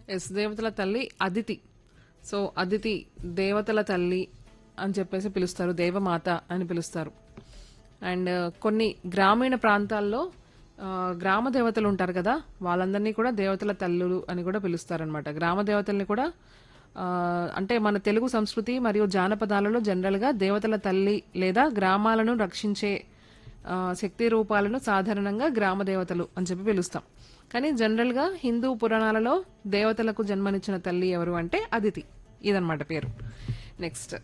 yes దేవతల తల్లి Aditi so Aditi దేవతల తల్లి అని చెప్పేసి పిలుస్తారు దేవమాత అని పిలుస్తారు అండ్ కొన్ని గ్రామీణ ప్రాంతాల్లో ఆ, గ్రామ దేవతలు ఉంటారు కదా వాళ్ళందరినీ కూడా దేవతల తల్లులు అని కూడా పిలుస్తారనమాట గ్రామ దేవతల్ని కూడా ఆ, అంటే మన తెలుగు సంస్కృతి మరియు జానపదాలలో జనరల్గా దేవతల తల్లి లేదా గ్రామాలను రక్షించే ఆ, శక్తి రూపాలను సాధారణంగా గ్రామ దేవతలు అని చెప్పి పిలుస్తాం కానీ జనరల్గా హిందూ పురాణాలలో దేవతలకు జన్మనిచ్చిన తల్లి ఎవరు అంటే అదితి ఇదన్నమాట పేరు నెక్స్ట్